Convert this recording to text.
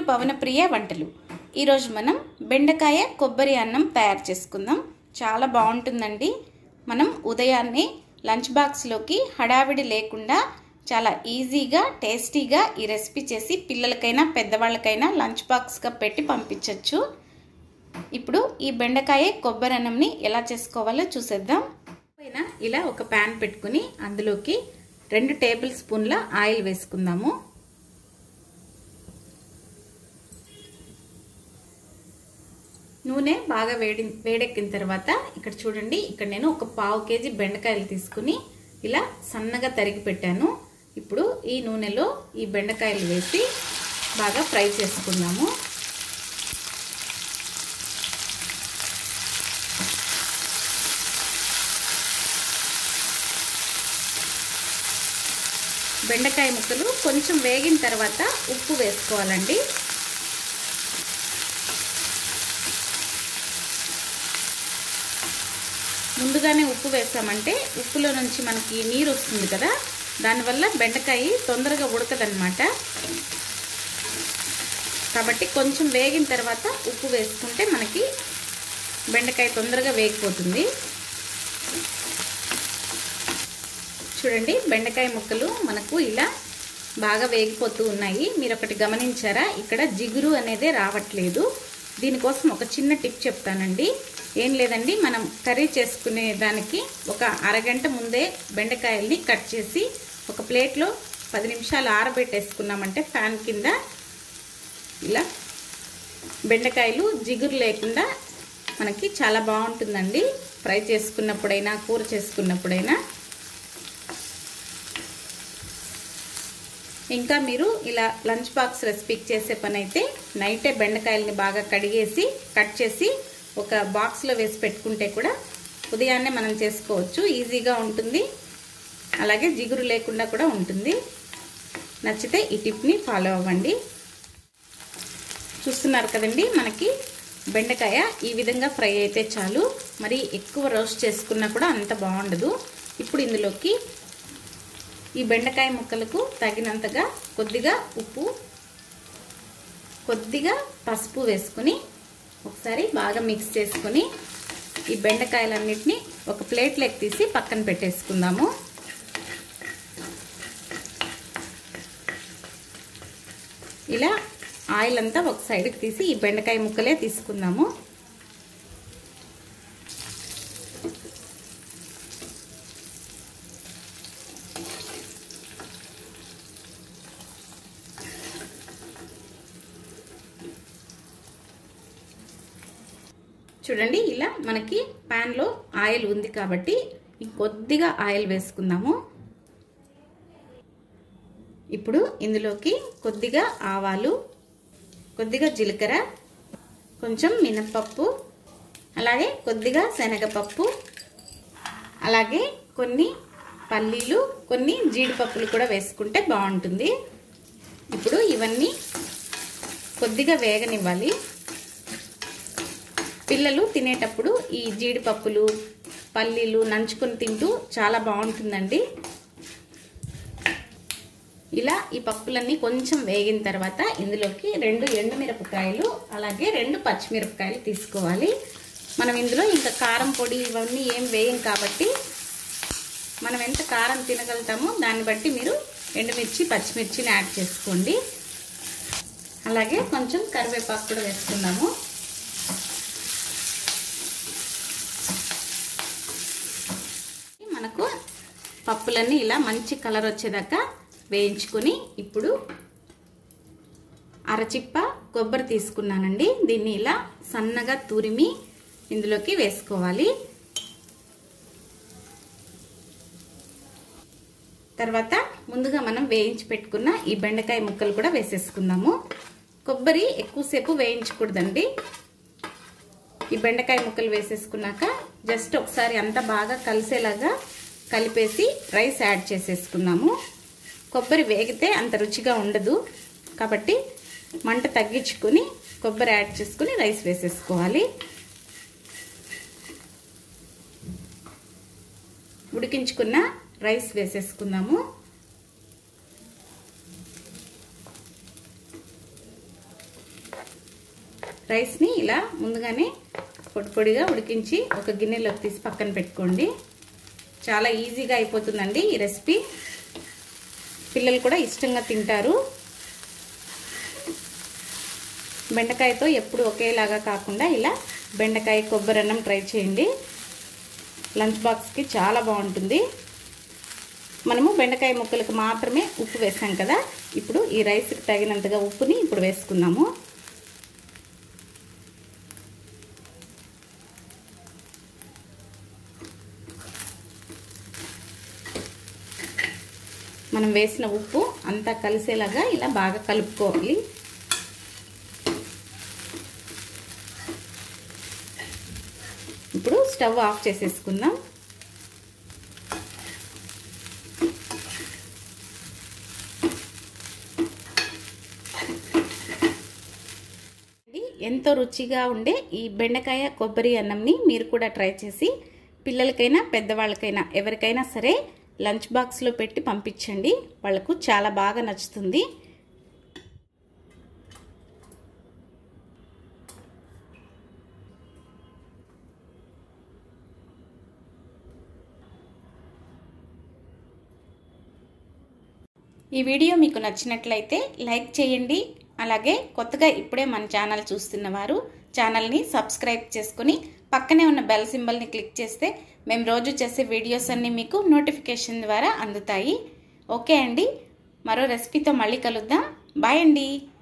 భవనప్రియ వంటలు ఈరోజు మనం బెండకాయ కొబ్బరి అన్నం తయారు చేసుకుందాం చాలా బాగుంటుందండి మనం ఉదయాన్నే లంచ్ బాక్స్లోకి హడావిడి లేకుండా చాలా ఈజీగా టేస్టీగా ఈ రెసిపీ చేసి పిల్లలకైనా పెద్దవాళ్ళకైనా లంచ్ బాక్స్గా పెట్టి పంపించవచ్చు ఇప్పుడు ఈ బెండకాయ కొబ్బరి అన్నంని ఎలా చేసుకోవాలో చూసేద్దాం పైన ఇలా ఒక ప్యాన్ పెట్టుకుని అందులోకి రెండు టేబుల్ స్పూన్ల ఆయిల్ వేసుకుందాము నూనె బాగా వేడి వేడెక్కిన తర్వాత ఇక్కడ చూడండి ఇక్కడ నేను ఒక పావు కేజీ బెండకాయలు తీసుకుని ఇలా సన్నగా తరిగి పెట్టాను ఇప్పుడు ఈ నూనెలో ఈ బెండకాయలు వేసి బాగా ఫ్రై చేసుకుందాము బెండకాయ ముక్కలు కొంచెం వేగిన తర్వాత ఉప్పు వేసుకోవాలండి ముందుగానే ఉప్పు వేసామంటే ఉప్పులో నుంచి మనకి నీరు వస్తుంది కదా దానివల్ల బెండకాయ తొందరగా ఉడకదనమాట కాబట్టి కొంచెం వేగిన తర్వాత ఉప్పు వేసుకుంటే మనకి బెండకాయ తొందరగా వేగిపోతుంది చూడండి బెండకాయ ముక్కలు మనకు ఇలా బాగా వేగిపోతూ ఉన్నాయి మీరు ఒకటి గమనించారా ఇక్కడ జిగురు అనేది రావట్లేదు దీనికోసం ఒక చిన్న టిప్ చెప్తానండి ఏం లేదండి మనం కర్రీ చేసుకునే దానికి ఒక అరగంట ముందే బెండకాయల్ని కట్ చేసి ఒక ప్లేట్లో పది నిమిషాలు ఆరబెట్టేసుకున్నామంటే ఫ్యాన్ కింద ఇలా బెండకాయలు జిగురు లేకుండా మనకి చాలా బాగుంటుందండి ఫ్రై చేసుకున్నప్పుడైనా కూర చేసుకున్నప్పుడైనా ఇంకా మీరు ఇలా లంచ్ బాక్స్ రెసిపీకి చేసే పని అయితే నైటే బెండకాయలని బాగా కడిగేసి కట్ చేసి ఒక బాక్స్లో వేసి పెట్టుకుంటే కూడా ఉదయాన్నే మనం చేసుకోవచ్చు ఈజీగా ఉంటుంది అలాగే జిగురు లేకుండా కూడా ఉంటుంది నచ్చితే ఈ టిప్ని ఫాలో అవ్వండి చూస్తున్నారు కదండి మనకి బెండకాయ ఈ విధంగా ఫ్రై అయితే చాలు మరి ఎక్కువ రోస్ట్ చేసుకున్నా కూడా అంత బాగుండదు ఇప్పుడు ఇందులోకి ఈ బెండకాయ ముక్కలకు తగినంతగా కొద్దిగా ఉప్పు కొద్దిగా పసుపు వేసుకుని ఒకసారి బాగా మిక్స్ చేసుకుని ఈ బెండకాయలన్నిటిని ఒక ప్లేట్లోకి తీసి పక్కన పెట్టేసుకుందాము ఇలా ఆయిల్ అంతా ఒక సైడ్కి తీసి ఈ బెండకాయ ముక్కలే తీసుకుందాము చూడండి ఇలా మనకి ప్యాన్లో ఆయిల్ ఉంది కాబట్టి కొద్దిగా ఆయిల్ వేసుకుందాము ఇప్పుడు ఇందులోకి కొద్దిగా ఆవాలు కొద్దిగా జీలకర్ర కొంచెం మినపప్పు అలాగే కొద్దిగా శనగపప్పు అలాగే కొన్ని పల్లీలు కొన్ని జీడిపప్పులు కూడా వేసుకుంటే బాగుంటుంది ఇప్పుడు ఇవన్నీ కొద్దిగా వేగనివ్వాలి పిల్లలు తినేటప్పుడు ఈ జీడిపప్పులు పల్లీలు నంచుకొని తింటూ చాలా బాగుంటుందండి ఇలా ఈ పప్పులన్నీ కొంచెం వేగిన తర్వాత ఇందులోకి రెండు ఎండుమిరపకాయలు అలాగే రెండు పచ్చిమిరపకాయలు తీసుకోవాలి మనం ఇందులో ఇంకా కారం పొడి ఇవన్నీ ఏం వేయం కాబట్టి మనం ఎంత కారం తినగలుగుతామో దాన్ని బట్టి మీరు ఎండుమిర్చి పచ్చిమిర్చిని యాడ్ చేసుకోండి అలాగే కొంచెం కరివేపాకు కూడా వేసుకుందాము మనకు పప్పులన్నీ ఇలా మంచి కలర్ వచ్చేదాకా వేయించుకొని ఇప్పుడు అరచిప్ప కొబ్బరి తీసుకున్నానండి దీన్ని ఇలా సన్నగా తురిమి ఇందులోకి వేసుకోవాలి తర్వాత ముందుగా మనం వేయించి పెట్టుకున్న ఈ బెండకాయ ముక్కలు కూడా వేసేసుకుందాము కొబ్బరి ఎక్కువసేపు వేయించకూడదండి ఈ బెండకాయ ముక్కలు వేసేసుకున్నాక జస్ట్ ఒకసారి అంతా బాగా కలిసేలాగా కలిపేసి రైస్ యాడ్ చేసేసుకుందాము కొబ్బరి వేగితే అంత రుచిగా ఉండదు కాబట్టి మంట తగ్గించుకుని కొబ్బరి యాడ్ చేసుకుని రైస్ వేసేసుకోవాలి ఉడికించుకున్న రైస్ వేసేసుకుందాము రైస్ని ఇలా ముందుగానే పొడి పొడిగా ఉడికించి ఒక గిన్నెలోకి తీసి పక్కన పెట్టుకోండి చాలా ఈజీగా అయిపోతుందండి ఈ రెసిపీ పిల్లలు కూడా ఇష్టంగా తింటారు బెండకాయతో ఎప్పుడు ఒకేలాగా కాకుండా ఇలా బెండకాయ కొబ్బరి అన్నం ట్రై చేయండి లంచ్ బాక్స్కి చాలా బాగుంటుంది మనము బెండకాయ ముక్కలకు మాత్రమే ఉప్పు వేసాం కదా ఇప్పుడు ఈ రైస్కి తగినంతగా ఉప్పుని ఇప్పుడు వేసుకుందాము మనం వేసిన ఉప్పు అంతా కలిసేలాగా ఇలా బాగా కలుపుకోవాలి ఇప్పుడు స్టవ్ ఆఫ్ చేసేసుకుందాం ఎంతో రుచిగా ఉండే ఈ బెండకాయ కొబ్బరి అన్నంని మీరు కూడా ట్రై చేసి పిల్లలకైనా పెద్దవాళ్ళకైనా ఎవరికైనా సరే లంచ్ బాక్స్లో పెట్టి పంపించండి వాళ్ళకు చాలా బాగా నచ్చుతుంది ఈ వీడియో మీకు నచ్చినట్లయితే లైక్ చేయండి అలాగే కొత్తగా ఇప్పుడే మన ఛానల్ చూస్తున్న వారు ఛానల్ని సబ్స్క్రైబ్ చేసుకుని పక్కనే ఉన్న బెల్ సింబల్ని క్లిక్ చేస్తే మేము రోజు చేసే వీడియోస్ అన్నీ మీకు నోటిఫికేషన్ ద్వారా అందుతాయి ఓకే అండి మరో రెసిపీతో మళ్ళీ కలుద్దాం బాయ్ అండి